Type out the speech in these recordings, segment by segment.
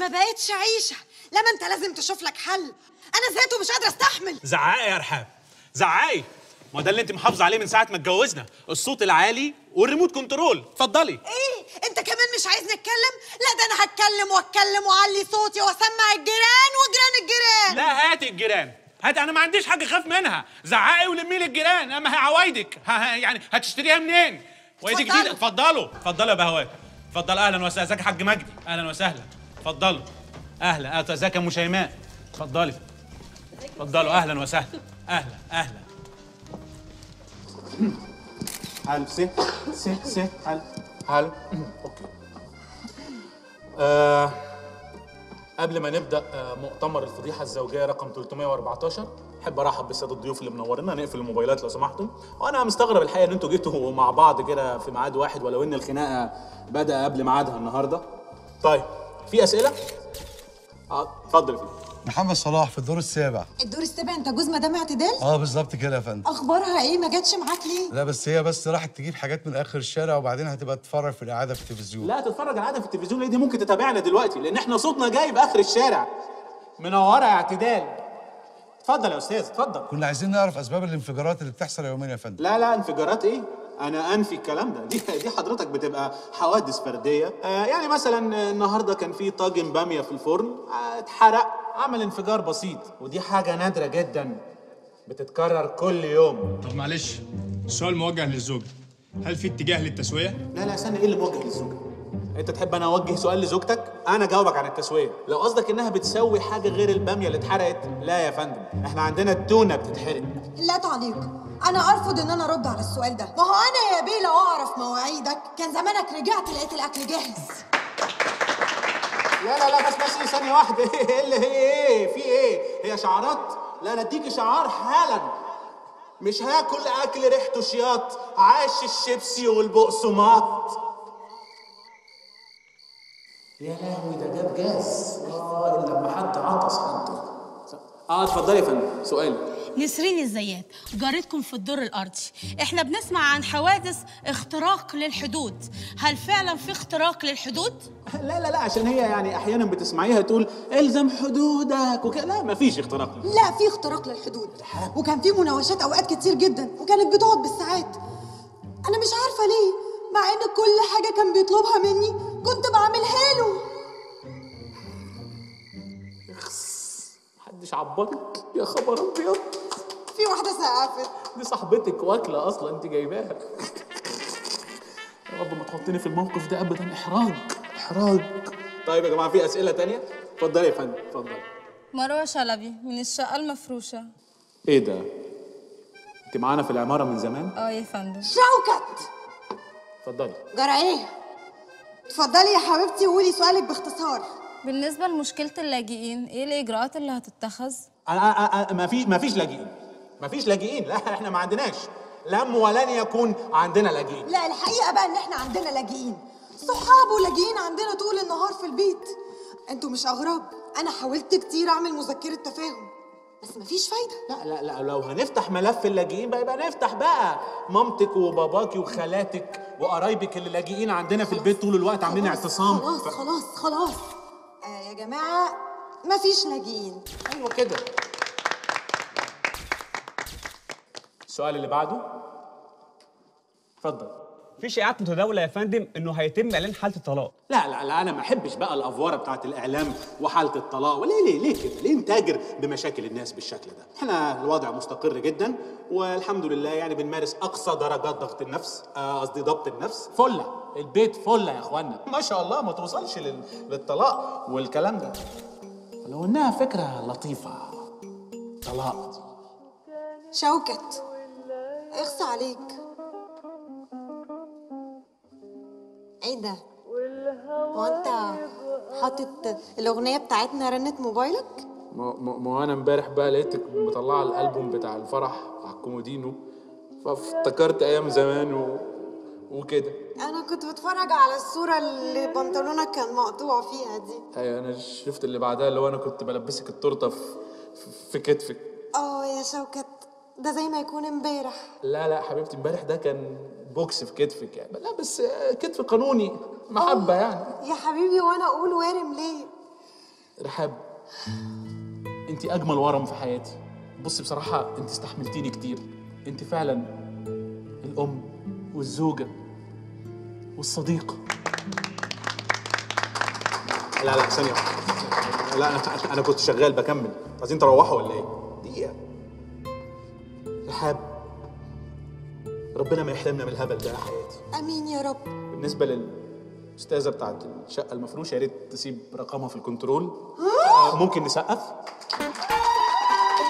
ما بقتش عيشه لما انت لازم تشوف لك حل انا ذاته مش قادره استحمل زعقي يا رحاب زعقي ما ده اللي انت محافظه عليه من ساعه ما اتجوزنا الصوت العالي والريموت كنترول اتفضلي ايه انت كمان مش عايز نتكلم لا ده انا هتكلم واتكلم واعلي صوتي واسمع الجيران وجيران الجيران لا هاتي الجيران هاتي انا ما عنديش حاجه اخاف منها زعقي ولمي لي الجيران اما هي عوايدك ها ها يعني هتشتريها منين وهي دي اتفضلوا. جديده اتفضلوا اتفضلوا يا بهوات اتفضل اهلا وسهلا ازيك يا حاج مجدي اهلا وسهلا اتفضلوا اهلا أهلا. ازيك يا ام شيماء اتفضلي اتفضلوا اهلا وسهلا اهلا اهلا حلو سي سي سي حلو حلو اوكي آه قبل ما نبدا آه مؤتمر الفضيحه الزوجيه رقم 314 احب ارحب بالساده الضيوف اللي منورينا نقفل الموبايلات لو سمحتم وانا مستغرب الحقيقه ان انتوا جيتوا مع بعض كده في ميعاد واحد ولو ان الخناقه بدا قبل ميعادها النهارده طيب في اسئله اه اتفضل يا فندم محمد صلاح في الدور السابع الدور السابع انت جوز مدام اعتدال اه بالظبط كده يا فندم اخبارها ايه ما جاتش معاك ليه لا بس هي بس راحت تجيب حاجات من اخر الشارع وبعدين هتبقى تتفرج في الاعاده في التلفزيون لا تتفرج على عادة في التلفزيون ليه دي ممكن تتابعنا دلوقتي لان احنا صوتنا جاي باخر الشارع منوره يا اعتدال اتفضل يا استاذ اتفضل كنا عايزين نعرف اسباب الانفجارات اللي بتحصل يوميا يا فندم لا لا انفجارات ايه انا انفي الكلام ده دي دي حضرتك بتبقى حوادث فرديه آه يعني مثلا النهارده كان في طاجن باميه في الفرن آه، اتحرق عمل انفجار بسيط ودي حاجه نادره جدا بتتكرر كل يوم طب معلش السؤال موجه للزوج هل في اتجاه للتسويه؟ لا لا استنى ايه اللي موجه للزوجه انت تحب انا اوجه سؤال لزوجتك انا اجاوبك عن التسويه لو قصدك انها بتسوي حاجه غير الباميه اللي اتحرقت لا يا فندم احنا عندنا التونه بتتحرق لا تعليق انا ارفض ان انا ارد على السؤال ده ما هو انا يا بيه لو اعرف مواعيدك كان زمانك رجعت لقيت الاكل جاهز لا لا لا بس بس ثانية واحدة ايه اللي هي ايه؟ في ايه؟ هي شعارات؟ لا انا اديكي شعار حالا مش هاكل اكل ريحته شياط عاش الشيبسي والبقسماط يا لهوي ده جاب جاز اه الا لما حد عطس عنده اه اتفضلي يا فندم سؤال نسرين الزيات جارتكم في الدور الأرضي احنا بنسمع عن حوادث اختراق للحدود هل فعلا في اختراق للحدود؟ لا لا لا عشان هي يعني احيانا بتسمعيها تقول الزم حدودك وكده لا مفيش اختراق لا في اختراق للحدود وكان في مناوشات اوقات كتير جدا وكانت بتقعد بالساعات انا مش عارفه ليه مع ان كل حاجه كان بيطلبها مني كنت بعملها له محدش عبرك يا خبر ابيض في واحده سقفت دي صاحبتك واكله اصلا انت جايباها يا رب ما تحطني في الموقف ده ابدا احراج احراج طيب يا جماعه في اسئله تانية اتفضلي يا فندم اتفضلي مروة شلبي من الشقة المفروشة ايه ده انت معانا في العماره من زمان اه يا فندم شوكت اتفضلي جرى ايه اتفضلي يا حبيبتي وقولي سؤالك باختصار بالنسبة لمشكلة اللاجئين ايه الإجراءات اللي هتتخذ؟ انا أنا- أنا- ما في ما فيش لاجئين ما فيش لاجئين لا احنا ما عندناش لم ولن يكون عندنا لاجئين لا الحقيقه بقى ان احنا عندنا لاجئين صحاب ولاجئين عندنا طول النهار في البيت انتوا مش اغراب انا حاولت كتير اعمل مذكره تفاهم بس مفيش فايده لا لا لا لو هنفتح ملف اللاجئين بقى يبقى نفتح بقى مامتك وباباكي وخالاتك وقرايبك اللي لاجئين عندنا في البيت طول الوقت عاملين اعتصام خلاص ف- خلاص خلاص آه يا جماعه مفيش لاجئين ايوه كده السؤال اللي بعده اتفضل في شائعات متداوله يا فندم انه هيتم اعلان حاله الطلاق لا لا لا انا ما احبش بقى الافواره بتاعت الاعلام وحاله الطلاق وليه ليه ليه كده ليه نتاجر بمشاكل الناس بالشكل ده احنا الوضع مستقر جدا والحمد لله يعني بنمارس اقصى درجات ضغط النفس آه، قصدي ضبط النفس فله البيت فله يا اخوانا ما شاء الله ما توصلش لل... للطلاق والكلام ده لو انها فكره لطيفه طلاق شوكت اخصى عليك ايه ده هو انت حاطط الاغنيه بتاعتنا رنت موبايلك ما ما- ما انا امبارح بقى لقيتك مطلعه الالبوم بتاع الفرح على الكومودينو فافتكرت ايام زمان و... وكده انا كنت بتفرج على الصوره اللي بنطلونك كان مقطوع فيها دي ايوه انا شفت اللي بعدها اللي هو انا كنت بلبسك التورته في في كتفك اه يا شوكت ده زي ما يكون امبارح لا لا حبيبتي امبارح ده كان بوكس في كتفك يعني لا بس كتف قانوني محبه يعني يا حبيبي وانا اقول وارم ليه رحاب انت اجمل ورم في حياتي بصي بصراحه انت استحملتيني كتير انت فعلا الام والزوجه والصديقه لا لا ثانية واحدة. لا أنا أنا كنت شغال بكمل عايزين تروحوا ولا إيه؟ دقيقة رحاب ربنا ما يحرمنا من الهبل ده يا حياتي امين يا رب بالنسبة للأستاذة بتاعت الشقة المفروشة يا ريت تسيب رقمها في الكنترول آه، ممكن نسقف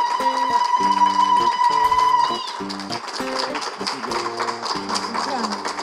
شكرا